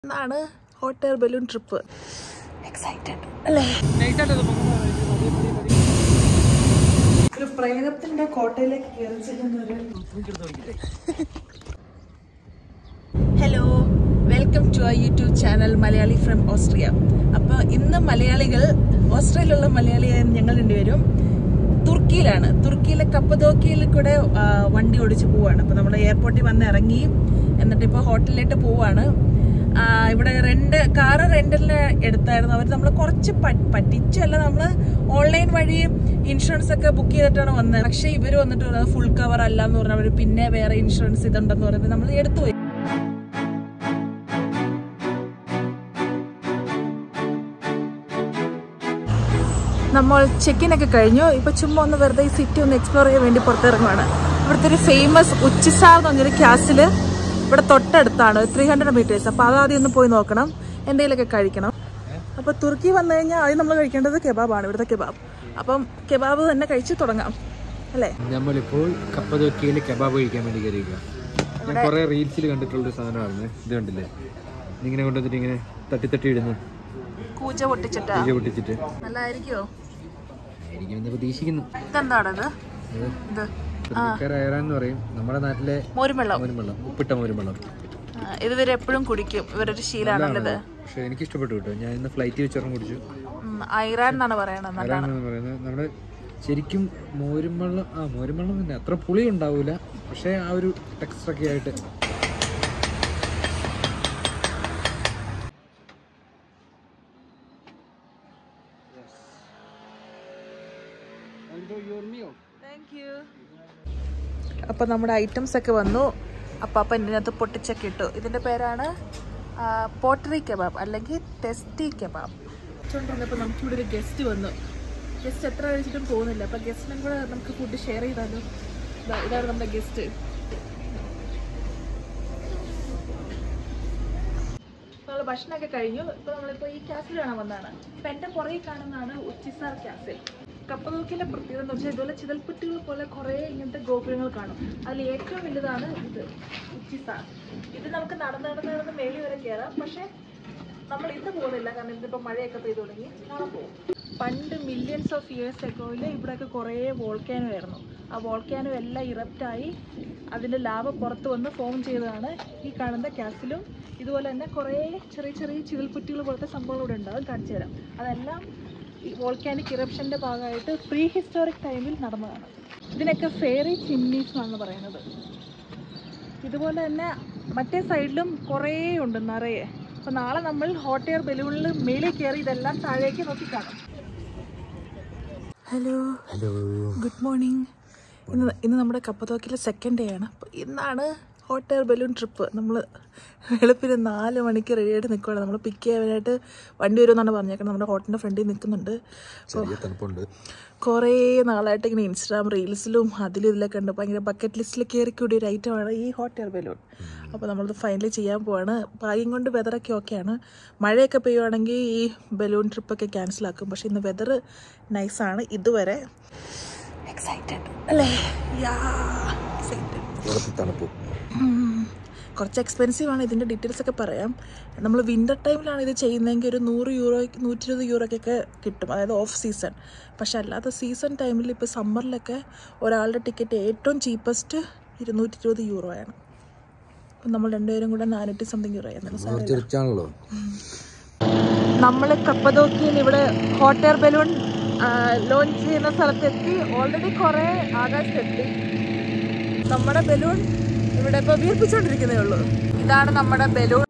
എന്നാണ് hot air balloon trip excited അല്ലേ ഒരു പ്രേതത്തിന്റെ കോട്ടയിലേക്ക് കയറി ചെല്ലുന്ന ഒരു hello welcome to our YouTube channel Malayali from Austria അപ്പോൾ ഇന്ന് മലയാളികൾ ഓസ്ട്രേലിയയിലുള്ള മലയാളിയായ ഞങ്ങൾ രണ്ടുപേരും തുർക്കിയിലാണ് തുർക്കിയിലെ കപ്പദോക്കിയിൽ കൂടെ ആ, വണ്ടി ഓടിച്ച് പോവാണ് അപ്പോൾ നമ്മൾ എയർപോർട്ടിൽ വന്ന് ഇറങ്ങി എന്നിട്ട് ഇപ്പോൾ ഹോട്ടലിലേക്ക് പോവാണ് ആ, ഇവിടെ റെന്റ് കാറ് റെന്റിന് എടുത്തായിരുന്നു അവർ നമ്മൾ കുറച്ച് പ- പറ്റിച്ചല്ല നമ്മൾ ഓൺലൈൻ വഴി ഇൻഷുറൻസ് ഒക്കെ ബുക്ക് ചെയ്തിട്ടാണ് വന്നത് പക്ഷേ ഇവർ വന്നിട്ട് ഫുൾ കവർ അല്ല എന്ന് പറഞ്ഞാൽ അവർ പിന്നെ വേറെ ഇൻഷുറൻസ് ഇതുണ്ടെന്ന് പറയുന്നത് നമ്മൾ എടുത്തു പോയി നമ്മൾ ചെക്കിൻ ഒക്കെ കഴിഞ്ഞു ഇപ്പൊ ചുമ്മാ ഒന്ന് വെറുതെ ഈ സിറ്റി ഒന്ന് എക്സ്പ്ലോർ ചെയ്യാൻ വേണ്ടി പുറത്തിറങ്ങുവാണ് ഇവിടുത്തെ ഒരു ഫേമസ് ഉച്ചിസാർ എന്ന് പറഞ്ഞൊരു ക്യാസില് ഇവിടെ തൊട്ടടുത്താണ് ത്രീ ഹൺഡ്രഡ് മീറ്റേഴ്സ് അപ്പൊ അതാദ്യം ഒന്ന് പോയി നോക്കണം എന്തെങ്കിലുമൊക്കെ കഴിക്കണം അപ്പൊ തുർക്കി വന്നു കഴിഞ്ഞാൽ ആദ്യം നമ്മൾ കഴിക്കേണ്ടത് കെബാബാണ് ഇവിടുത്തെ കെബാബ് അപ്പം കെബാബ് തന്നെ കഴിച്ച് തുടങ്ങാം അല്ലേ നമ്മളിപ്പോൾ കപ്പതൊക്കിയിൽ കബാബ് കഴിക്കാൻ വേണ്ടി കയറിയിരിക്കുക ഞാൻ കുറെ റീൽസിൽ കണ്ടിട്ടുള്ള ഒരു സാധനമാണ് ഇത് കണ്ടില്ലേ ഇങ്ങനെ കൊണ്ടുവന്നിട്ട് ഇങ്ങനെ തട്ടി തട്ടി ഇടുന്നു കൂജ പൊട്ടിച്ചിട്ടാ തീരെ പൊട്ടിച്ചിട്ട് നല്ലതായിരിക്കുമോ എനിക്കെന്ന് പ്രതീക്ഷിക്കുന്നു ഇതെന്താണത് ഇത് തുർക്കിക്കാർ അയറാന്ന് പറയും നമ്മുടെ നാട്ടിലെ മോരുമെള്ളം മോരുമ്പെള്ളം ഉപ്പിട്ട മോരുമ്പെള്ളം ആ, ഇത് ഇവർ എപ്പോഴും കുടിക്കും ഇവരൊരു ശീലമാണല്ലോ പക്ഷെ എനിക്ക് ഇഷ്ടപ്പെട്ടു കേട്ടോ ഞാൻ ഇന്ന് ഫ്ലൈറ്റ് വെച്ചോറും കുടിച്ചു ഐറാൻ എന്നാണ് പറയണത് നല്ല അയറാണെന്ന് പറയുന്നത് നമ്മുടെ ശരിക്കും മോരുമ്പെള്ളം ആ മോരുമ്പെള്ളം തന്നെ അത്ര പുളി ഉണ്ടാവൂല പക്ഷെ ആ ഒരു ടെക്സ്റ്റർ ഒക്കെ ആയിട്ട് അപ്പോൾ നമ്മുടെ ഐറ്റംസ് ഒക്കെ വന്നു അപ്പോൾ അപ്പം ഇതിനകത്ത് പൊട്ടിച്ചൊക്കെ ഇട്ടു ഇതിൻ്റെ പേരാണ് പോട്ടറി കബാബ് അല്ലെങ്കിൽ ടെസ്റ്റി കബാബ് വെച്ചുകൊണ്ടിരുന്നപ്പോൾ നമുക്കിവിടെ ഒരു ഗസ്റ്റ് വന്നു ഗസ്റ്റ് എത്ര കഴിച്ചിട്ടും പോകുന്നില്ല അപ്പോൾ ഗസ്റ്റിനും കൂടെ നമുക്ക് ഫുഡ് ഷെയർ ചെയ്താലോ ദാ ഇതാണ് നമ്മുടെ ഗസ്റ്റ് നമ്മൾ ഭക്ഷണമൊക്കെ കഴിഞ്ഞു ഇപ്പോൾ നമ്മളിപ്പോൾ ഈ ക്യാസിൽ കാണാൻ വന്നതാണ് ഇപ്പം എൻ്റെ പുറകിൽ കാണുന്നതാണ് ഉച്ചിസാർ ക്യാസിൽ കപ്പതൂക്കിലെ പ്രത്യേകത എന്ന് വെച്ചാൽ ഇതുപോലെ ചിതൽപ്പെട്ടികൾ പോലെ കുറേ ഇങ്ങനത്തെ ഗോപുരങ്ങൾ കാണും അതിൽ ഏറ്റവും വലുതാണ് ഇത് ഉച്ചിസാർ ഇത് നമുക്ക് നടന്ന് നടന്ന് നടന്ന് മേളി വരെ കയറാം പക്ഷേ നമ്മൾ ഇന്ന് പോകുന്നില്ല കാരണം ഇന്നിപ്പോൾ മഴയൊക്കെ പെയ്തു തുടങ്ങി നാളെ പോകും പണ്ട് മില്യൺസ് ഓഫ് ഇയേഴ്സ് എക്കോയിൽ ഇവിടെയൊക്കെ കുറേ വോൾക്കാനോ ആയിരുന്നു ആ വോൾക്കാനോ എല്ലാം ഇറപ്റ്റായി അതിൻ്റെ ലാവ പുറത്ത് വന്ന് ഫോം ചെയ്തതാണ് ഈ കാണുന്ന ക്യാസിലും ഇതുപോലെ തന്നെ കുറേ ചെറിയ ചെറിയ ചിതൽപ്പുറ്റികൾ പോലത്തെ സംഭവങ്ങൾ ഇവിടെ ഉണ്ടാകും കാണിച്ചു തരാം അതെല്ലാം ഈ വോൾക്കാനിക് ഇറപ്ഷൻ്റെ ഭാഗമായിട്ട് പ്രീ ഹിസ്റ്റോറിക് ടൈമിൽ നടന്നതാണ് ഇതിനൊക്കെ ഫെയറി ചിമ്നീസ് എന്നാണ് പറയുന്നത് ഇതുപോലെ തന്നെ മറ്റേ സൈഡിലും കുറേ ഉണ്ട് നിറയെ അപ്പോൾ നാളെ നമ്മൾ ഹോട്ട് എയർ ബലൂണിൽ മേളിൽ കയറി ഇതെല്ലാം താഴേക്ക് നോക്കി കാണും ഹലോ ഹലോ ഗുഡ് മോർണിംഗ് ഇന്ന് ഇന്ന് നമ്മുടെ കപ്പത്തോക്കിലെ സെക്കൻഡ് ഡേ ആണ് അപ്പോൾ ഇന്നാണ് ഹോട്ട് എയർ ബലൂൺ ട്രിപ്പ് നമ്മൾ വെളുപ്പിന് നാല് മണിക്ക് റെഡിയായിട്ട് നിൽക്കുകയാണ് നമ്മൾ പിക്ക് ചെയ്യാനായിട്ട് വണ്ടി വരുമെന്നാണ് പറഞ്ഞേക്കുന്നത് നമ്മുടെ ഹോട്ടലിൻ്റെ ഫ്രണ്ടിൽ നിൽക്കുന്നുണ്ട് അപ്പോൾ തണുപ്പുണ്ട് കുറേ നാളായിട്ട് ഇങ്ങനെ ഇൻസ്റ്റാഗ്രാം റീൽസിലും അതിലും ഇതിലൊക്കെ ഉണ്ട് ഭയങ്കര ബക്കറ്റ് ലിസ്റ്റിൽ കയറി കൂടിയ ഒരു ഐറ്റമാണ് ഈ ഹോട്ട് എയർ ബലൂൺ അപ്പോൾ നമ്മളത് ഫൈനലി ചെയ്യാൻ പോവാണ് ഭാഗ്യം കൊണ്ട് വെതറൊക്കെ ഓക്കെയാണ് മഴയൊക്കെ പെയ്യുവാണെങ്കിൽ ഈ ബലൂൺ ട്രിപ്പൊക്കെ ക്യാൻസൽ ആക്കും പക്ഷേ ഇന്ന് വെതർ നൈസാണ് ഇതുവരെ എക്സൈറ്റഡ് അല്ലേ യാ എക്സൈറ്റഡ് തണുപ്പ് കുറച്ച് എക്സ്പെൻസീവ് ആണ് ഇതിൻ്റെ ഡീറ്റെയിൽസ് ഒക്കെ പറയാം നമ്മൾ വിൻ്റർ ടൈമിലാണ് ഇത് ചെയ്യുന്നതെങ്കിൽ ഒരു നൂറ് യൂറോ നൂറ്റി ഇരുപത് യൂറോയ്ക്കൊക്കെ കിട്ടും അതായത് ഓഫ് സീസൺ പക്ഷെ അല്ലാത്ത സീസൺ ടൈമിൽ ഇപ്പോൾ സമ്മറിലൊക്കെ ഒരാളുടെ ടിക്കറ്റ് ഏറ്റവും ചീപ്പസ്റ്റ് ഇരുന്നൂറ്റി ഇരുപത് യൂറോ ആണ് അപ്പം നമ്മൾ രണ്ടുപേരും കൂടെ നാനൂറ്റി സംതിങ് യൂറോ ആയിരുന്നു ചെറിച്ചാണല്ലോ നമ്മൾ കപ്പതോക്കിയിൽ ഇവിടെ ഹോട്ട് എയർ ബലൂൺ ലോഞ്ച് ചെയ്യുന്ന സ്ഥലത്തെത്തി ഓൾറെഡി കുറേ ആകാശത്തെത്തി നമ്മുടെ ബലൂൺ ഇവിടെ ഇപ്പോൾ വീർപ്പിച്ചുകൊണ്ടിരിക്കുന്നേ ഉള്ളൂ ഇതാണ് നമ്മുടെ ബലൂൺ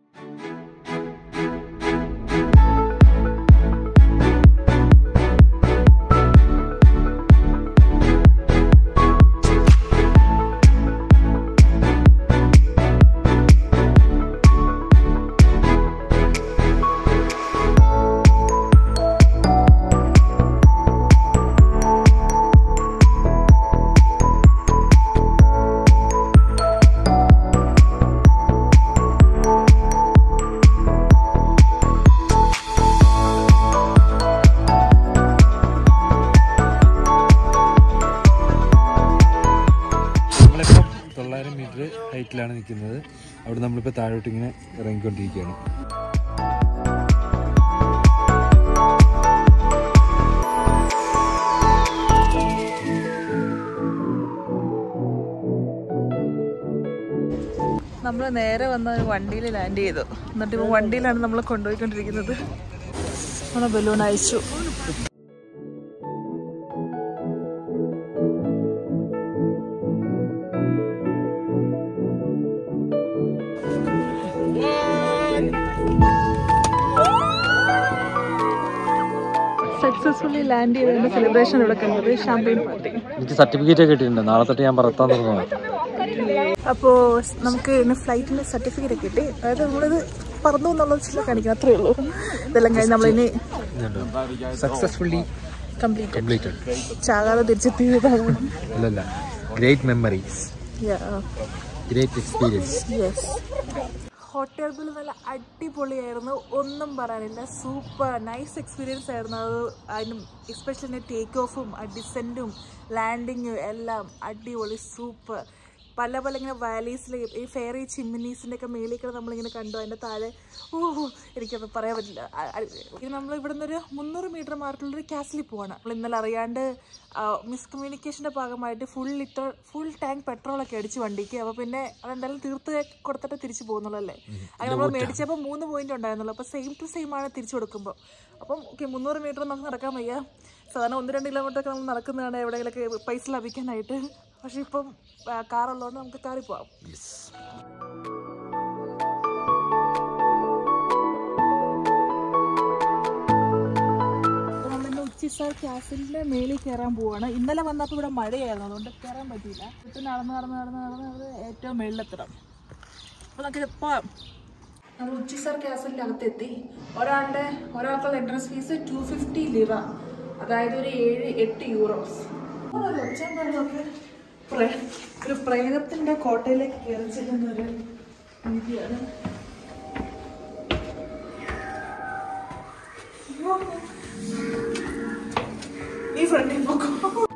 ഹൈറ്റിലാണ് നിൽക്കുന്നത് അവിടെ നമ്മളിപ്പോൾ താഴോട്ട് ഇങ്ങനെ ഇറങ്ങിക്കൊണ്ടിരിക്കുകയാണ് നമ്മൾ നേരെ വന്ന ഒരു വണ്ടിയിൽ ലാൻഡ് ചെയ്തു എന്നിട്ട് ഇപ്പോൾ വണ്ടിയിലാണ് നമ്മൾ കൊണ്ടുപോയിക്കൊണ്ടിരിക്കുന്നത് നമ്മൾ ബലൂൺ അയച്ചു സക്സസ്ഫുള്ളി ലാൻഡ് ചെയ്തതിന്റെ സെലിബ്രേഷൻ ഇവിടെ കണ്ടത് ഷാമ്പയിൻ പാർട്ടി എനിക്ക് സർട്ടിഫിക്കറ്റ് ഒക്കെ കിട്ടിയിട്ടുണ്ട് നാളെ തൊട്ട് ഞാൻ പറത്താൻ തുടങ്ങുന്നത് അപ്പോൾ നമുക്ക് ഇന്ന് ഫ്ലൈറ്റിൻ്റെ സർട്ടിഫിക്കറ്റ് ഒക്കെ കിട്ടി അതായത് നമ്മളിത് പറന്നു എന്നുള്ളത് ചില കാണിക്കണം അത്രേ ഉള്ളൂ ഇതെല്ലാം കഴിഞ്ഞ് നമ്മളിനി സക്സസ്ഫുള്ളി കംപ്ലീറ്റ് കംപ്ലീറ്റഡ് ചാകാതെ തിരിച്ചെത്തിയതാണ് അല്ലല്ല great memories great experience yes hotel bill നല്ല അടിപൊളിയായിരുന്നു ഒന്നും പറയാനില്ല സൂപ്പർ നൈസ് എക്സ്പീരിയൻസ് ആയിരുന്നു അത് അതിനും എസ്പെഷ്യലി ടേക്ക് ഓഫും ഡിസെൻറ്റും ലാൻഡിങ്ങും എല്ലാം അടിപൊളി സൂപ്പർ പല പല ഇങ്ങനെ വാലീസിൽ ഈ ഫെയറി ചിമ്മിനീസിൻ്റെ ഒക്കെ മേലേക്ക് നമ്മളിങ്ങനെ കണ്ടു അതിൻ്റെ താഴെ ഓ എനിക്കത് പറയാൻ പറ്റില്ല ഇത് നമ്മൾ ഇവിടെ നിന്നൊരു മുന്നൂറ് മീറ്റർ മാർക്കുള്ളൊരു കാസിലിൽ പോവാണ് നമ്മൾ ഇന്നലെ അറിയാണ്ട് മിസ്കമ്മ്യൂണിക്കേഷൻ്റെ ഭാഗമായിട്ട് ഫുൾ ലിറ്റർ ഫുൾ ടാങ്ക് പെട്രോളൊക്കെ അടിച്ച് വണ്ടിക്ക് അപ്പോൾ പിന്നെ അതെന്തായാലും തീർത്ത് കൊടുത്തിട്ട് തിരിച്ചു പോകുന്നുള്ളൂ അല്ലേ അങ്ങനെ നമ്മൾ മേടിച്ചപ്പോൾ മൂന്ന് പോയിന്റ് ഉണ്ടായിരുന്നുള്ളൂ അപ്പോൾ സെയിം ടു സെയിം ആണ് തിരിച്ചു കൊടുക്കുമ്പോൾ അപ്പം ഓക്കെ മുന്നൂറ് മീറ്റർ നമുക്ക് നടക്കാൻ വയ്യ സാധാരണ ഒന്ന് രണ്ട് കിലോമീറ്റർ ഒക്കെ നമ്മൾ നടക്കുന്നതാണ് എവിടെയെങ്കിലൊക്കെ പൈസ ലഭിക്കാനായിട്ട് പക്ഷെ ഇപ്പം കാറുള്ളതുകൊണ്ട് നമുക്ക് കാറിൽ പോവാം നമ്മളിന്ന് ഉച്ചിസാർ ക്യാസിലിന്റെ മേളിൽ കയറാൻ പോവാണ് ഇന്നലെ വന്നപ്പോൾ ഇവിടെ മഴയായിരുന്നു അതുകൊണ്ട് കയറാൻ പറ്റിയില്ല ഇട്ട് നടന്ന് നടന്ന് നടന്ന് നടന്ന് അത് ഏറ്റവും മേളിലെത്തണം അപ്പോൾ നമുക്ക് പോവാം നമ്മൾ ഉച്ചിസാർ ക്യാസലിൻ്റെ അകത്തെത്തി ഒരാളുടെ ഒരാൾക്കുള്ള entrance fee two fifty lira അതായത് ഒരു ഏഴ് എട്ട് യൂറോസ് ഒരു ഒച്ചയും ബഹളമൊക്കെ പ്രേ- ഒരു പ്രേതത്തിന്റെ കോട്ടയിലേക്ക് കയറി ചെല്ലുന്ന ഒരു രീതിയാണ് ഈ ഫ്രണ്ടിൽ പോക്കോ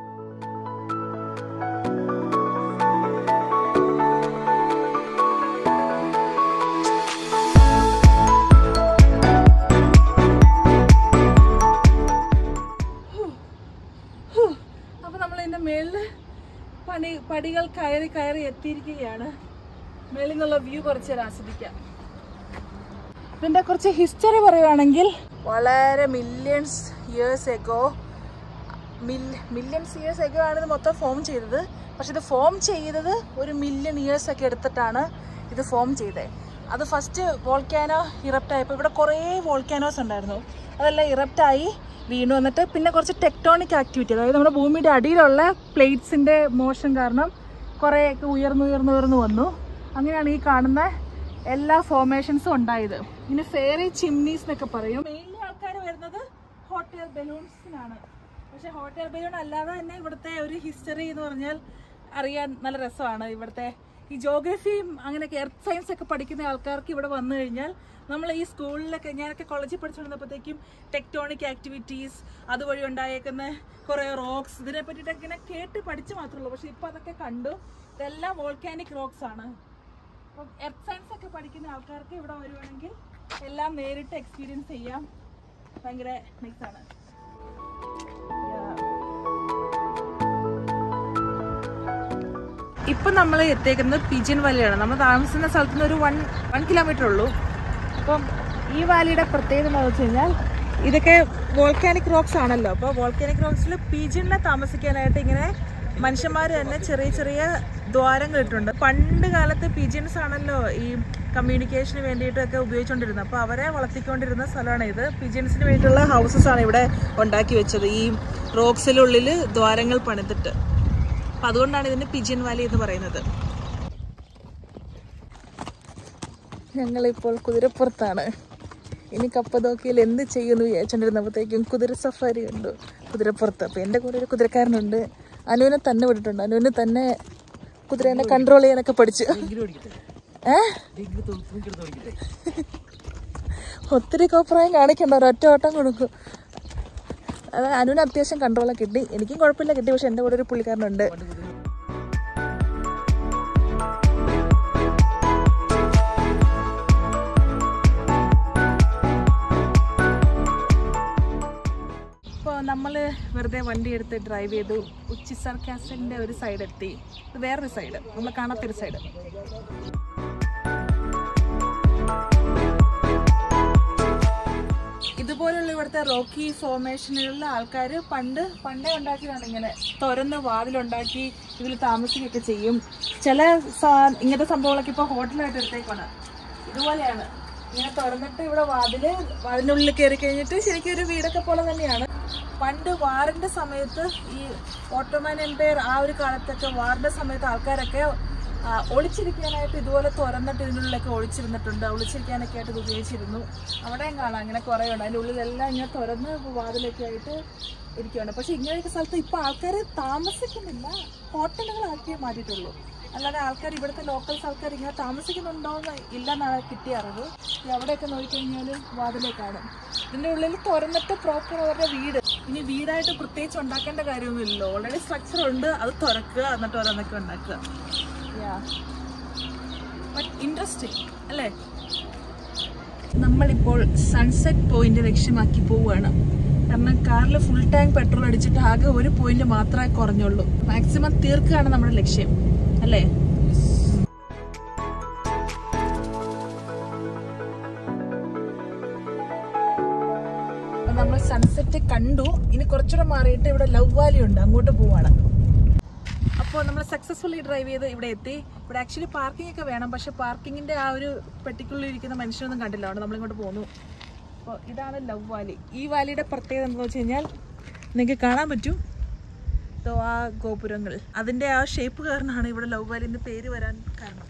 അപ്പൊ നമ്മൾ ഇതിന്റെ മേളില് പണി പടികൾ കയറി കയറി എത്തിയിരിക്കുകയാണ് മേളിൽ നിന്നുള്ള വ്യൂ കുറച്ച് നേരം ആസ്വദിക്കാം ഇതിന്റെ കുറച്ച് ഹിസ്റ്ററി പറയുവാണെങ്കിൽ വളരെ millions years ago millions years ago ആണ് ഇത് മൊത്തം ഫോം ചെയ്തത് പക്ഷെ ഇത് ഫോം ചെയ്തത് ഒരു മില്യൺ ഇയേഴ്സ് ഒക്കെ എടുത്തിട്ടാണ് ഇത് ഫോം ചെയ്തത് അത് ഫസ്റ്റ് വോൾക്കാനോ ഇറപ്റ്റ് ആയപ്പോൾ ഇവിടെ കുറേ വോൾക്കാനോസ് ഉണ്ടായിരുന്നു അതെല്ലാം ഇറപ്റ്റായി വീണു വന്നിട്ട് പിന്നെ കുറച്ച് ടെക്ടോണിക് ആക്ടിവിറ്റി അതായത് നമ്മുടെ ഭൂമിയുടെ അടിയിലുള്ള പ്ലേറ്റ്സിൻ്റെ മോഷൻ കാരണം കുറേയൊക്കെ ഉയർന്നു ഉയർന്നു ഉയർന്നു വന്നു അങ്ങനെയാണ് ഈ കാണുന്ന എല്ലാ ഫോർമേഷൻസും ഉണ്ടായത് ഇനി ഫെയറി ചിമ്നീസ് എന്നൊക്കെ പറയും മെയിൻലി ആൾക്കാർ വരുന്നത് ഹോട്ട് എയർ ബലൂൺസിനാണ് പക്ഷെ ഹോട്ട് എയർ ബലൂൺ അല്ലാതെ തന്നെ ഇവിടുത്തെ ഒരു ഹിസ്റ്ററി എന്ന് പറഞ്ഞാൽ അറിയാൻ നല്ല രസമാണ് ഇവിടുത്തെ ഈ ജോഗ്രഫിയും അങ്ങനെയൊക്കെ എർത്ത് സയൻസ് ഒക്കെ പഠിക്കുന്ന ആൾക്കാർക്ക് ഇവിടെ വന്നു കഴിഞ്ഞാൽ നമ്മൾ ഈ സ്കൂളിലൊക്കെ ഞാനൊക്കെ കോളേജിൽ പഠിച്ചുകൊണ്ടിരുന്നപ്പോഴത്തേക്കും ടെക്ടോണിക് ആക്ടിവിറ്റീസ് അതുവഴി ഉണ്ടായേക്കുന്ന കുറേ റോക്സ് ഇതിനെ പറ്റിയിട്ടൊക്കെ ഇങ്ങനെ കേട്ട് പഠിച്ച് മാത്രമേ ഉള്ളൂ പക്ഷെ ഇപ്പോൾ അതൊക്കെ കണ്ടു ഇതെല്ലാം വോൾക്കാനിക് റോക്സ് ആണ് അപ്പം എർത്ത് സയൻസ് ഒക്കെ പഠിക്കുന്ന ആൾക്കാർക്ക് ഇവിടെ വരുവാണെങ്കിൽ എല്ലാം നേരിട്ട് എക്സ്പീരിയൻസ് ചെയ്യാം ഭയങ്കര നൈസാണ് ഇപ്പം നമ്മൾ എത്തിയേക്കുന്നത് പിജിൻ വാലിയാണ് നമ്മൾ താമസിക്കുന്ന സ്ഥലത്ത് നിന്ന് ഒരു വൺ വൺ കിലോമീറ്റർ ഉള്ളൂ അപ്പം ഈ വാലിയുടെ പ്രത്യേകത എന്താണെന്ന് വെച്ച് കഴിഞ്ഞാൽ ഇതൊക്കെ വോൾക്കാനിക് റോക്സ് ആണല്ലോ അപ്പോൾ വോൾക്കാനിക് റോക്സിൽ പിജിനെ താമസിക്കാനായിട്ട് ഇങ്ങനെ മനുഷ്യന്മാർ തന്നെ ചെറിയ ചെറിയ ദ്വാരങ്ങൾ ഇട്ടിട്ടുണ്ട് പണ്ട് കാലത്ത് പിജിൻസ് ആണല്ലോ ഈ കമ്മ്യൂണിക്കേഷന് വേണ്ടിയിട്ടൊക്കെ ഉപയോഗിച്ചുകൊണ്ടിരുന്നത് അപ്പോൾ അവരെ വളർത്തിക്കൊണ്ടിരുന്ന സ്ഥലമാണ് ഇത് പിജിൻസിന് വേണ്ടിയിട്ടുള്ള ഹൗസസ് ആണ് ഇവിടെ ഉണ്ടാക്കി വെച്ചത് ഈ റോക്സിനുള്ളിൽ ദ്വാരങ്ങൾ പണിതിട്ട് അപ്പം അതുകൊണ്ടാണ് ഇതിന് പിജിൻ വാലി എന്ന് പറയുന്നത് ഞങ്ങളിപ്പോൾ കുതിരപ്പുറത്താണ് ഇനി കപ്പതോക്കിയിൽ എന്ത് ചെയ്യുമെന്ന് വിചാരിച്ചോണ്ടിരുന്നപ്പോഴത്തേക്കും കുതിര സഫാരി ഉണ്ട് കുതിരപ്പുറത്ത് അപ്പം എൻ്റെ കൂടെ ഒരു കുതിരക്കാരനുണ്ട് അനുവിനെ തന്നെ വിട്ടിട്ടുണ്ട് അനുവിന് തന്നെ കുതിരേനെ കൺട്രോൾ ചെയ്യാനൊക്കെ പഠിച്ചു ഏ ഒത്തിരി കോപ്രായം കാണിക്കണ്ട ഒരൊറ്റ ഓട്ടം കൊടുക്കും അത് അനുവിന് അത്യാവശ്യം കൺട്രോളൊക്കെ കിട്ടി എനിക്കും കുഴപ്പമില്ല കിട്ടി പക്ഷെ എൻ്റെ കൂടെ ഒരു പുള്ളിക്കാരനുണ്ട് നമ്മൾ വെറുതെ വണ്ടി എടുത്ത് ഡ്രൈവ് ചെയ്തു ഉച്ചിസർ കാസലിൻ്റെ ഒരു സൈഡ് എത്തി ഇത് വേറൊരു സൈഡ് നമ്മൾ കാണാത്തൊരു സൈഡ് ഇതുപോലുള്ള ഇവിടുത്തെ റോക്കി ഫോർമേഷനിലുള്ള ആൾക്കാർ പണ്ട് പണ്ടേ ഉണ്ടാക്കിയതാണ് ഇങ്ങനെ തുറന്ന് വാതിലുണ്ടാക്കി ഇതിൽ താമസിക്കുകയൊക്കെ ചെയ്യും ചില സാ- ഇങ്ങനത്തെ സംഭവങ്ങളൊക്കെ ഇപ്പോൾ ഹോട്ടലായിട്ട് എടുത്തേക്കാണ് ഇതുപോലെയാണ് ഇങ്ങനെ തുറന്നിട്ട് ഇവിടെ വാതില് വാതിലിനുള്ളിൽ കയറി കഴിഞ്ഞിട്ട് ശരിക്കും ഒരു വീടൊക്കെ പോലെ തന്നെയാണ് പണ്ട് വാറിന്റെ സമയത്ത് ഈ ഓട്ടോമാൻ എംപയർ ആ ഒരു കാലത്തൊക്കെ വാറിന്റെ സമയത്ത് ആൾക്കാരൊക്കെ ആ, ഒളിച്ചിരിക്കാനായിട്ട് ഇതുപോലെ തുറന്നിട്ട് ഇതിനുള്ളിലൊക്കെ ഒളിച്ചിരുന്നിട്ടുണ്ട് ഒളിച്ചിരിക്കാനൊക്കെ ആയിട്ട് ഇത് ഉപയോഗിച്ചിരുന്നു അവിടെയും കാണാം അങ്ങനെ കുറേ ഉണ്ട് അതിൻ്റെ ഉള്ളിലെല്ലാം ഇങ്ങനെ തുറന്ന് വാതിലൊക്കെ ആയിട്ട് ഇരിക്കുകയാണ് പക്ഷെ ഇങ്ങനെയൊക്കെ സ്ഥലത്ത് ഇപ്പോൾ ആൾക്കാർ താമസിക്കുന്നില്ല ഹോട്ടലുകളാക്കിയേ മാറ്റിയിട്ടുള്ളൂ അല്ലാതെ ആൾക്കാർ ഇവിടുത്തെ ലോക്കൽസ് ആൾക്കാർ ഇങ്ങനെ താമസിക്കുന്നുണ്ടോയെന്ന് ഇല്ലെന്നാണ് കിട്ടിയ അറിവ് ഈ അവിടെയൊക്കെ നോക്കിക്കഴിഞ്ഞാൽ വാതിലേ കാണും ഇതിൻ്റെ ഉള്ളിൽ തുറന്നിട്ട് പ്രോപ്പർ അവരുടെ വീട് ഇനി വീടായിട്ട് പ്രത്യേകിച്ച് ഉണ്ടാക്കേണ്ട കാര്യമൊന്നുമില്ലല്ലോ ഓൾറെഡി സ്ട്രക്ചർ ഉണ്ട് അത് തുറക്കുക എന്നിട്ട് ഓരോന്നൊക്കെ ഉണ്ടാക്കുക ബട്ട് ഇൻട്രസ്റ്റിംഗ് അല്ലേ നമ്മളിപ്പോൾ സൺസെറ്റ് പോയിന്റ് ലക്ഷ്യമാക്കി പോവുകയാണ് കാരണം കാറിൽ ഫുൾ ടാങ്ക് പെട്രോൾ അടിച്ചിട്ട് ആകെ ഒരു പോയിന്റ് മാത്രമേ കുറഞ്ഞുള്ളൂ മാക്സിമം തീർക്കുകയാണ് നമ്മുടെ ലക്ഷ്യം അല്ലേ അപ്പൊ നമ്മൾ സൺസെറ്റ് കണ്ടു ഇനി കുറച്ചുകൂടെ മാറിയിട്ട് ഇവിടെ ലവ് വാലി ഉണ്ട് അങ്ങോട്ട് പോവാണ് അപ്പോൾ നമ്മൾ സക്സസ്ഫുള്ളി ഡ്രൈവ് ചെയ്ത് ഇവിടെ എത്തി ഇവിടെ ആക്ച്വലി പാർക്കിംഗ് ഒക്കെ വേണം പക്ഷെ പാർക്കിങ്ങിന്റെ ആ ഒരു പെട്ടിക്കുള്ളിൽ ഇരിക്കുന്ന മനുഷ്യനൊന്നും കണ്ടില്ല അതുകൊണ്ട് നമ്മളിങ്ങോട്ട് പോന്നു അപ്പോൾ ഇതാണ് ലവ് വാലി ഈ വാലിയുടെ പ്രത്യേകത എന്താണെന്ന് വെച്ച് കഴിഞ്ഞാൽ നിങ്ങൾക്ക് കാണാൻ പറ്റും ഇതോ ആ ഗോപുരങ്ങൾ അതിൻ്റെ ആ ഷേപ്പ് കാരണമാണ് ഇവിടെ ലവ് വാലി എന്ന് പേര് വരാൻ കാരണം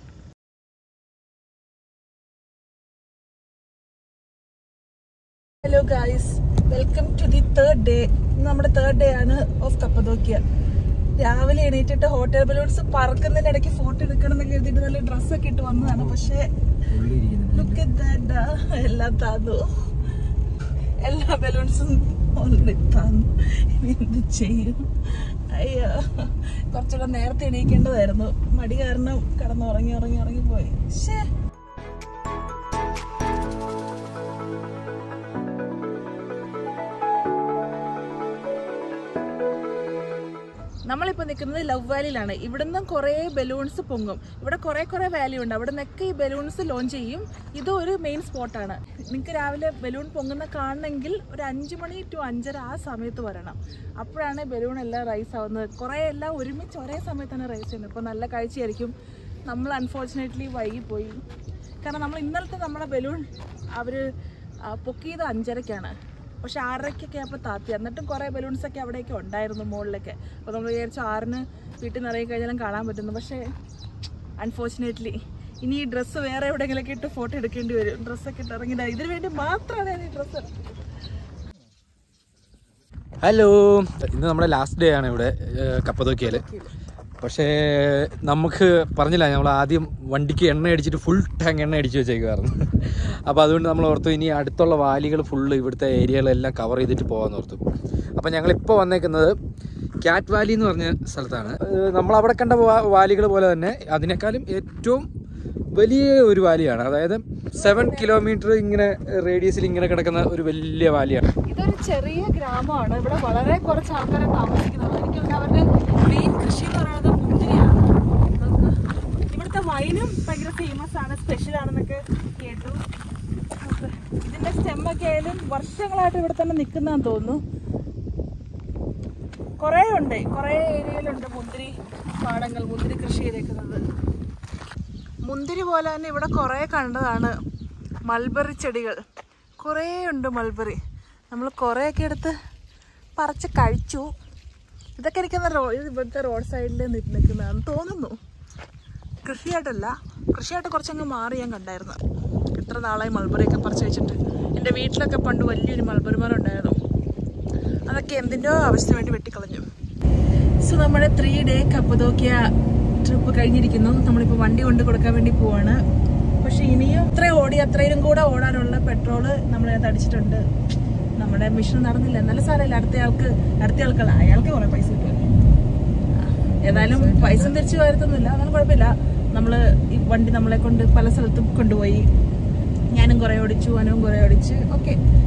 hello guys welcome to the third day നമ്മുടെ തേർഡ് ഡേ ആണ് ഓഫ് കപ്പദോക്കിയ രാവിലെ എണീറ്റിട്ട് ഹോട്ടൽ ബലൂൺസ് പറക്കുന്നതിന്റെ ഇടയ്ക്ക് ഫോട്ടോ എടുക്കണം എന്നൊക്കെ എഴുതിയിട്ട് നല്ല ഡ്രസ്സൊക്കെ ഇട്ട് വന്നതാണ് പക്ഷേ ലുക്ക് at that, ആ. എല്ലാം താന്നു എല്ലാ ബലൂൺസും ഓൾറെഡി താന്നു ഇനി എന്ത് ചെയ്യും അയ്യോ കുറച്ചുകൂടെ നേരത്തെ എണീക്കേണ്ടതായിരുന്നു മടി കാരണം കിടന്ന് ഉറങ്ങി ഉറങ്ങി ഉറങ്ങി പോയി ശേ നമ്മളിപ്പോൾ നിൽക്കുന്നത് ലവ് വാലിയിലാണ് ഇവിടുന്ന് കുറേ ബലൂൺസ് പൊങ്ങും ഇവിടെ കുറേ കുറേ വാലി ഉണ്ട് അവിടെ നിന്നൊക്കെ ഈ ബലൂൺസ് ലോഞ്ച് ചെയ്യും ഇത് ഒരു മെയിൻ സ്പോട്ടാണ് നിങ്ങൾക്ക് രാവിലെ ബലൂൺ പൊങ്ങുന്ന കാണണമെങ്കിൽ ഒരു അഞ്ച് മണി ടു അഞ്ചര ആ സമയത്ത് വരണം അപ്പോഴാണ് ബലൂൺ എല്ലാം റൈസ് ആവുന്നത് കുറേ എല്ലാം ഒരുമിച്ച് ഒരേ സമയത്താണ് റൈസ് ചെയ്യുന്നത് ഇപ്പോൾ നല്ല കാഴ്ചയായിരിക്കും നമ്മൾ അൺഫോർച്ചുനേറ്റ്ലി വൈകിപ്പോയി കാരണം നമ്മൾ ഇന്നലത്തെ നമ്മുടെ ബലൂൺ അവർ പൊക്കിയത് അഞ്ചരയ്ക്കാണ് പക്ഷെ ആറരയ്ക്കൊക്കെ അപ്പോൾ താത്തി എന്നിട്ടും കുറേ ബലൂൺസ് ഒക്കെ അവിടെയൊക്കെ ഉണ്ടായിരുന്നു മുകളിലൊക്കെ അപ്പോൾ നമ്മൾ വിചാരിച്ചു ആറിന് വീട്ടിൽ നിന്ന് ഇറങ്ങി കഴിഞ്ഞാലും കാണാൻ പറ്റുന്നു പക്ഷേ അൺഫോർച്ചുനേറ്റ്ലി ഇനി ഈ ഡ്രസ്സ് വേറെ എവിടെയെങ്കിലൊക്കെ ഇട്ട് ഫോട്ടോ എടുക്കേണ്ടി വരും ഡ്രസ്സൊക്കെ ഇട്ട് ഇറങ്ങിയിട്ട് ഇതിന് വേണ്ടി മാത്രമാണ് ഞാൻ ഈ ഡ്രസ്സ് ഹലോ ഇന്ന് നമ്മുടെ ലാസ്റ്റ് ഡേ ആണ് ഇവിടെ കപ്പതൊക്കിയാൽ പക്ഷേ നമുക്ക് പറഞ്ഞില്ല നമ്മൾ ആദ്യം വണ്ടിക്ക് എണ്ണ അടിച്ചിട്ട് ഫുൾ ടാങ്ക് എണ്ണ അടിച്ച് വെച്ചേക്കുമായിരുന്നു അപ്പോൾ അതുകൊണ്ട് നമ്മൾ ഓർത്തു ഇനി അടുത്തുള്ള വാലികൾ ഫുള്ള് ഇവിടുത്തെ ഏരിയകളെല്ലാം കവർ ചെയ്തിട്ട് പോകാമെന്ന് ഓർത്തു അപ്പോൾ ഞങ്ങളിപ്പോൾ വന്നേക്കുന്നത് ക്യാറ്റ് വാലി എന്ന് പറഞ്ഞ സ്ഥലത്താണ് ഏഹ് നമ്മൾ അവിടെ കണ്ട വാ- വാലികൾ പോലെ തന്നെ അതിനേക്കാളും ഏറ്റവും വലിയ ഒരു വാലിയാണ് അതായത് സെവൻ കിലോമീറ്റർ ഇങ്ങനെ റേഡിയസിൽ ഇങ്ങനെ കിടക്കുന്ന ഒരു വലിയ വാലിയാണ് ഇതൊരു ചെറിയ ഗ്രാമമാണ് ഇവിടെ വളരെ കുറച്ച് ആൾക്കാരെ താമസിക്കുന്നത് എനിക്ക് തോന്നുന്നു അവരുടെ മെയിൻ കൃഷി എന്ന് പറയുന്നത് മുന്തിരിയാണ് നമുക്ക് ഇവിടുത്തെ വൈനും ഭയങ്കര ഫേമസ് ആണ് സ്പെഷ്യൽ ആണെന്നൊക്കെ കേട്ടു നമുക്ക് ഇതിന്റെ സ്റ്റെമ്മൊക്കെ ആയാലും വർഷങ്ങളായിട്ട് ഇവിടെ തന്നെ നിൽക്കുന്നതെന്ന് തോന്നുന്നു കുറേ ഉണ്ട് കുറേ ഏരിയയിലുണ്ട് മുന്തിരി പാടങ്ങൾ മുന്തിരി കൃഷി ചെയ്തേക്കുന്നത് മുന്തിരി പോലെ തന്നെ ഇവിടെ കുറേ കണ്ടതാണ് മൾബറി ചെടികൾ കുറേ ഉണ്ട് മൾബറി നമ്മൾ കുറേയൊക്കെ എടുത്ത് പറിച്ച് കഴിച്ചു ഇതൊക്കെ എനിക്കൊന്ന് റോ ഇത് ഇവിടുത്തെ റോഡ് സൈഡിൽ നിൽക്കുന്നതാണെന്ന് തോന്നുന്നു കൃഷിയായിട്ടല്ല കൃഷിയായിട്ട് കുറച്ചങ്ങ് മാറി ഞാൻ കണ്ടായിരുന്നു എത്ര നാളായി മൾബറിയൊക്കെ പറിച്ച് വെച്ചിട്ട് എൻ്റെ വീട്ടിലൊക്കെ പണ്ട് വലിയൊരു മൾബറി മരം ഉണ്ടായിരുന്നു അതൊക്കെ എന്തിൻ്റെയോ ആവശ്യത്തിന് വേണ്ടി വെട്ടിക്കളഞ്ഞു സോ നമ്മുടെ ത്രീ ഡേ കപ്പതോക്കിയ ട്രിപ്പ് കഴിഞ്ഞിരിക്കുന്നു നമ്മളിപ്പോൾ വണ്ടി കൊണ്ട് കൊടുക്കാൻ വേണ്ടി പോവാണ് പക്ഷെ ഇനിയും ഇത്ര ഓടി അത്രയും കൂടെ ഓടാനുള്ള പെട്രോള് നമ്മളതിനകത്ത് അടിച്ചിട്ടുണ്ട് നമ്മുടെ മിഷൻ നടന്നില്ല എന്നാലും സാരമില്ല അടുത്ത ആൾക്ക് അടുത്ത ആൾക്കല്ല അയാൾക്ക് കുറെ പൈസ കിട്ടുമല്ലോ ഏതായാലും പൈസ തിരിച്ചു വരുത്തൊന്നുമില്ല എന്നാലും കുഴപ്പമില്ല നമ്മള് ഈ വണ്ടി നമ്മളെ കൊണ്ട് പല സ്ഥലത്തും കൊണ്ടുപോയി ഞാനും കുറെ ഓടിച്ചു അനുവും കുറെ ഓടിച്ച് ഓക്കെ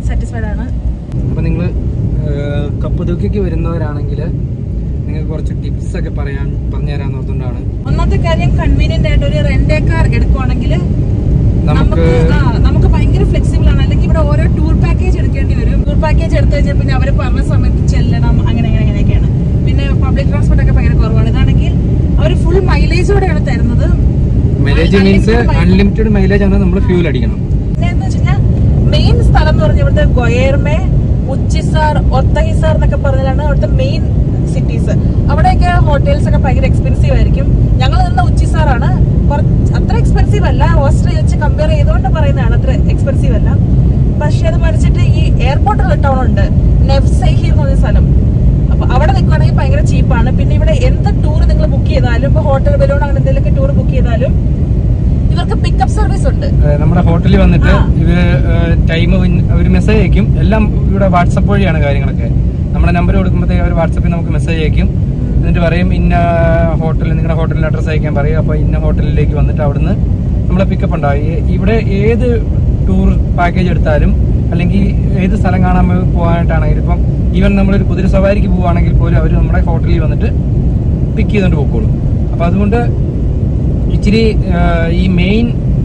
സാറ്റിസ്ഫൈഡ് ആണ് അപ്പോൾ നിങ്ങൾ കപ്പതൂക്കിക്ക് വരുന്നവരാണെങ്കിൽ നിങ്ങൾക്ക് കുറച്ച് ടിപ്സ് ഒക്കെ പറയാൻ പറഞ്ഞു തരാൻ ഓർത്തുകൊണ്ടാണ് ഒന്നാമത്തെ കാര്യം കൺവീനിയന്റ് ആയിട്ട് ഒരു റെന്റ് കാർ എടുക്കുവാണെങ്കിൽ നമുക്ക് നമുക്ക് ആ, നമുക്ക് ഭയങ്കര ഫ്ലെക്സിബിൾ ആണ് അല്ലെങ്കിൽ ഇവിടെ ഓരോ ടൂർ പാക്കേജ് എടുക്കേണ്ടി വരും ടൂർ പാക്കേജ് എടുത്തു കഴിഞ്ഞാൽ പിന്നെ അവർ പറഞ്ഞ സമയത്ത് ചെല്ലണം അങ്ങനെ അങ്ങനെ അങ്ങനെയൊക്കെയാണ് പിന്നെ പബ്ലിക് ട്രാൻസ്പോർട്ട് ഒക്കെ ഭയങ്കര കുറവാണ് ഇതാണെങ്കിൽ അവർ ഫുൾ മൈലേജോടെയാണ് തരുന്നത് mileage means Unlimited mileage. Unlimited mileage ആണ് നമ്മൾ ഫ്യൂൽ അടിക്കണം പിന്നെ എന്ന് വെച്ച് കഴിഞ്ഞാൽ മെയിൻ സ്ഥലം എന്ന് പറഞ്ഞാൽ ഇവിടുത്തെ ഗൊയേർമെ ഉച്ചിസാർ ഒത്തഹിസാർ എന്നൊക്കെ പറഞ്ഞാലാണ് അവിടുത്തെ മെയിൻ സിറ്റീസ് അവിടെയൊക്കെ ഹോട്ടൽസ് ഒക്കെ ഭയങ്കര എക്സ്പെൻസീവ് ആയിരിക്കും ഞങ്ങൾ നിന്ന ഉച്ചിസാറാണ് കുറച്ച് അത്ര എക്സ്പെൻസീവ് അല്ല ഓസ്ട്രേലിയ വെച്ച് കമ്പയർ ചെയ്തുകൊണ്ട് പറയുന്നതാണ് അത്ര എക്സ്പെൻസീവ് അല്ല പക്ഷെ അത് മറിച്ചിട്ട് ഈ എയർപോർട്ടുള്ള ടൗൺ ഉണ്ട് നെഫ്സൈഹിർ എന്ന് പറഞ്ഞ സ്ഥലം അപ്പൊ അവിടെ നിൽക്കുകയാണെങ്കിൽ ഭയങ്കര ചീപ്പാണ് പിന്നെ ഇവിടെ എന്ത് ടൂർ നിങ്ങൾ ബുക്ക് ചെയ്താലും ഇപ്പൊ ഹോട്ടൽ ബലൂൺ അങ്ങനെ എന്തെങ്കിലുമൊക്കെ ടൂർ ബുക്ക് ചെയ്താലും ഇവർക്ക് പിക്കപ്പ് സർവീസ് ഉണ്ട് ഏഹ് നമ്മുടെ ഹോട്ടലിൽ വന്നിട്ട് ആ. ഇവര് ടൈം ഒരു മെസ്സേജ് അയക്കും എല്ലാം ഇവിടെ വാട്സപ്പ് വഴിയാണ് കാര്യങ്ങളൊക്കെ നമ്മുടെ നമ്പർ കൊടുക്കുമ്പോഴത്തേക്ക് അവർ വാട്സപ്പിൽ നമുക്ക് മെസ്സേജ് അയക്കും എന്നിട്ട് പറയും ഇന്ന ഹോട്ടലിൽ നിങ്ങളുടെ ഹോട്ടലിന്റെ അഡ്രസ്സ് അയക്കാൻ പറയും അപ്പോൾ ഇന്ന ഹോട്ടലിലേക്ക് വന്നിട്ട് അവിടുന്ന് നമ്മളെ പിക്കപ്പ് ഉണ്ടാവും ഈ- ഇവിടെ ഏത് ടൂർ പാക്കേജ് എടുത്താലും അല്ലെങ്കിൽ ഏത് സ്ഥലം കാണാൻ പോകാനായിട്ടാണെങ്കിലും ഇപ്പം ഈവൻ നമ്മളൊരു കുതിര സവാരിക്ക് പോവുകയാണെങ്കിൽ പോലും അവർ നമ്മുടെ ഹോട്ടലിൽ വന്നിട്ട് പിക്ക് ചെയ്തുകൊണ്ട് പോയിക്കോളും അപ്പം അതുകൊണ്ട് ഇച്ചിരി ആ, ഈ മെയിൻ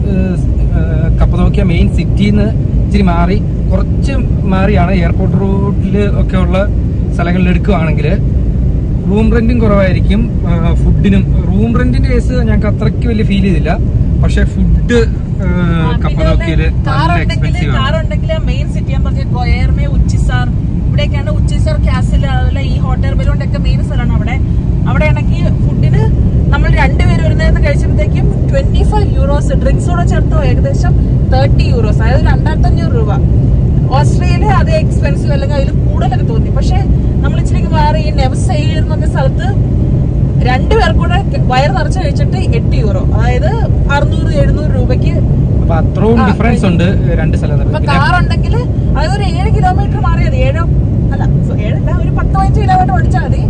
കപ്പതോക്കിയ മെയിൻ സിറ്റിയിൽ നിന്ന് ഇച്ചിരി മാറി കുറച്ച് മാറിയാണ് എയർപോർട്ട് റൂട്ടിൽ ഒക്കെ ഉള്ള സ്ഥലങ്ങളിൽ എടുക്കുകയാണെങ്കിൽ റൂം റെന്റും കുറവായിരിക്കും ആ, ഫുഡിനും റൂം റെന്റിന്റെ കേസ് ഞങ്ങൾക്ക് അത്രയ്ക്ക് വലിയ ഫീൽ ചെയ്തില്ല പക്ഷെ ഫുഡ് കപ്പതോക്കിയില് നല്ല എക്സ്പെൻസീവ് ആണ് കാറുണ്ടെങ്കിൽ മെയിൻ സിറ്റി ഞാൻ പറഞ്ഞ ഗോയർമേ ഉച്ചിസാർ ഇവിടെയൊക്കെയാണ് ഉച്ചിസാർ കാസിൽ അതുപോലെ ഈ ഹോട്ടൽ ബലൂണിന്റെ ഒക്കെ മെയിൻ സ്ഥലമാണ് അവിടെ അവിടെ ആണെങ്കിൽ ഫുഡിന് നമ്മൾ രണ്ടുപേര് ഒരു നേരത്തെ കഴിച്ചപ്പോഴത്തേക്കും ട്വന്റി ഫൈവ് യൂറോസ് ഡ്രിങ്ക്സ് കൂടെ ചേർത്തോ ഏകദേശം തേർട്ടി യൂറോസ് അതായത് രണ്ടായിരത്തി അഞ്ഞൂറ് രൂപ ഓസ്ട്രേലിയ അത് എക്സ്പെൻസീവ് അല്ലെങ്കിൽ അതിൽ കൂടുതലൊക്കെ തോന്നി പക്ഷെ നമ്മൾ ഇച്ചിരി മാറി ഈ നെവ്സൈൽ എന്നൊക്കെ സ്ഥലത്ത് രണ്ടുപേർ കൂടെ വയർ നിറച്ച് കഴിച്ചിട്ട് എട്ട് യൂറോ അതായത് അറുന്നൂറ് എഴുന്നൂറ് രൂപയ്ക്ക് അപ്പൊ അത്രയും ആ, ഡിഫറൻസ് ഉണ്ട് രണ്ട് സ്ഥലം ഇപ്പൊ തമ്മിൽ. പിന്നെ കാർ ഉണ്ടെങ്കിൽ അതായത് ഒരു ഏഴ് കിലോമീറ്റർ മാറിയത് ഏഴോ അല്ല സോ ഏഴല്ല ഒരു പത്ത് പതിനഞ്ച് കിലോമീറ്റർ ഓടിച്ചാൽ മതി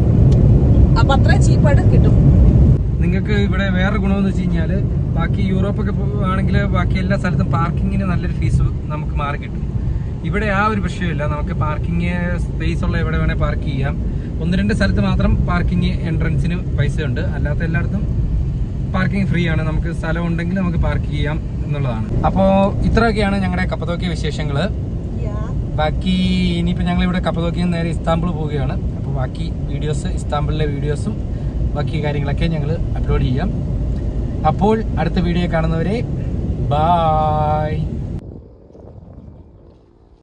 അപ്പൊ അത്രയും ചീപ്പായിട്ട് കിട്ടും നിങ്ങൾക്ക് ഇവിടെ വേറെ ഗുണമെന്ന് വെച്ച് കഴിഞ്ഞാല് ബാക്കി യൂറോപ്പൊക്കെ ആണെങ്കിൽ ബാക്കി എല്ലാ സ്ഥലത്തും പാർക്കിങ്ങിന് നല്ലൊരു ഫീസ് നമുക്ക് മാറി കിട്ടും ഇവിടെ ആ ഒരു പ്രശ്നമില്ല നമുക്ക് പാർക്കിംഗ് സ്പേസ് ഉള്ള എവിടെ വേണേൽ പാർക്ക് ചെയ്യാം ഒന്ന് രണ്ട് സ്ഥലത്ത് മാത്രം പാർക്കിംഗ് എൻട്രൻസിന് പൈസ ഉണ്ട് അല്ലാത്ത എല്ലായിടത്തും പാർക്കിംഗ് ഫ്രീ ആണ് നമുക്ക് സ്ഥലം ഉണ്ടെങ്കിൽ നമുക്ക് പാർക്ക് ചെയ്യാം എന്നുള്ളതാണ് അപ്പോൾ ഇത്രയൊക്കെയാണ് ഞങ്ങളുടെ കപ്പത്തോക്കിയ വിശേഷങ്ങൾ ബാക്കി ഇനിയിപ്പോൾ ഞങ്ങൾ ഇവിടെ കപ്പതോക്കിയിൽ നിന്ന് നേരെ ഇസ്താംബിൾ പോവുകയാണ് അപ്പോൾ ബാക്കി വീഡിയോസ് ഇസ്താംബിളിലെ വീഡിയോസും ബാക്കി കാര്യങ്ങളൊക്കെ ഞങ്ങൾ അപ്ലോഡ് ചെയ്യാം അപ്പോൾ അടുത്ത വീഡിയോ കാണുന്നവരെ ബായ്